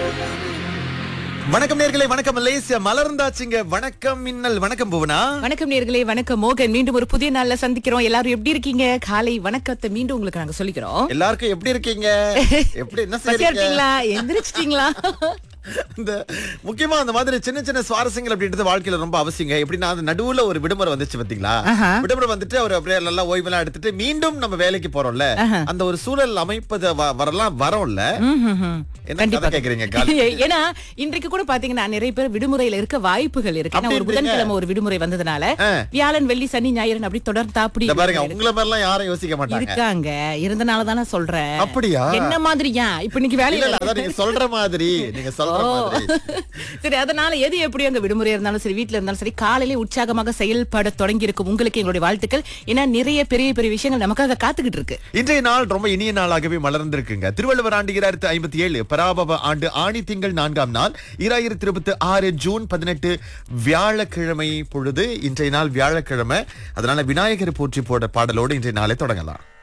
வணக்கம் நேர்களே வணக்கம் மலேசியா மலர்ந்தாச்சுங்க வணக்கம் மின்னல் வணக்கம் புவனா வணக்கம் நேர்களே வணக்கம் மோகன் மீண்டும் ஒரு புதிய நாள்ல சந்திக்கிறோம் எல்லாரும் எப்படி இருக்கீங்க காலை வணக்கத்தை மீண்டும் உங்களுக்கு நாங்க சொல்லிக்கிறோம் எல்லாருக்கும் எப்படி இருக்கீங்க எப்படி என்ன பசியா செய்றீங்க இருக்கீங்களா எந்திரிச்சிட்டீங்களா இந்த முக்கியமா அந்த மாதிரி சின்ன சின்ன சுவாரஸ்யங்கள் அப்படின்றது வாழ்க்கையில ரொம்ப அவசியங்க எப்படின்னா அந்த நடுவுல ஒரு விடுமுறை வந்துச்சு பாத்தீங்களா ஆஹா. விடுமுறை வந்துட்டு அவர் அப்படியே நல்லா ஓய்வெல்லாம் எடுத்துட்டு மீண்டும் நம்ம வேலைக்கு போறோம்ல அந்த ஒரு சூழல் அமைப்பது வ- வரலாம் வரோம்ல ம்ஹும்ஹும். என்ன கண்டிப்பா கதை கேக்குறீங்க கால் ஏன்னா இன்றைக்கு கூட பாத்தீங்கன்னா நிறைய பேர் விடுமுறையில இருக்க வாய்ப்புகள் இருக்கு ஏன்னா ஒரு அப்படி புதன்கிழமை ஒரு விடுமுறை வந்ததுனால ஆ. வியாழன் வெள்ளி சனி ஞாயிறு அப்படி தொடர்ந்து அப்படி இந்த பாருங்க உங்களை மாதிரிலாம் யாரும் யோசிக்க மாட்டாங்க இருக்காங்க இருந்தனால தானே சொல்றேன் அப்படியா? என்ன மாதிரியா இப்ப இன்னைக்கு இல்ல வேலையில இல்ல அதான் நீங்க சொல்ற மாதிரி நீங்க சொல்ற மாதிரி சரி அதனால எது எப்படி அங்க விடுமுறை இருந்தாலும் சரி வீட்ல இருந்தாலும் சரி காலையிலே உற்சாகமாக செயல்பட தொடங்கி இருக்கும் உங்களுக்கு எங்களுடைய வாழ்த்துக்கள் ஏன்னா நிறைய பெரிய பெரிய விஷயங்கள் நமக்காக காத்துக்கிட்டு இருக்கு இன்றைய நாள் ரொம்ப இனிய நாளாகவே மலர்ந்திருக்குங்க திருவள்ளுவர் ஆண்டு இராயிரத்து ஐம்பத்தி ஏழு பராபவ ஆண்டு ஆணி திங்கள் நான்காம் நாள் இராயிரத்தி இருபத்தி ஆறு ஜூன் பதினெட்டு வியாழக்கிழமை பொழுது இன்றைய நாள் வியாழக்கிழமை அதனால விநாயகர் போற்றி போட பாடலோடு இன்றைய நாளை தொடங்கலாம்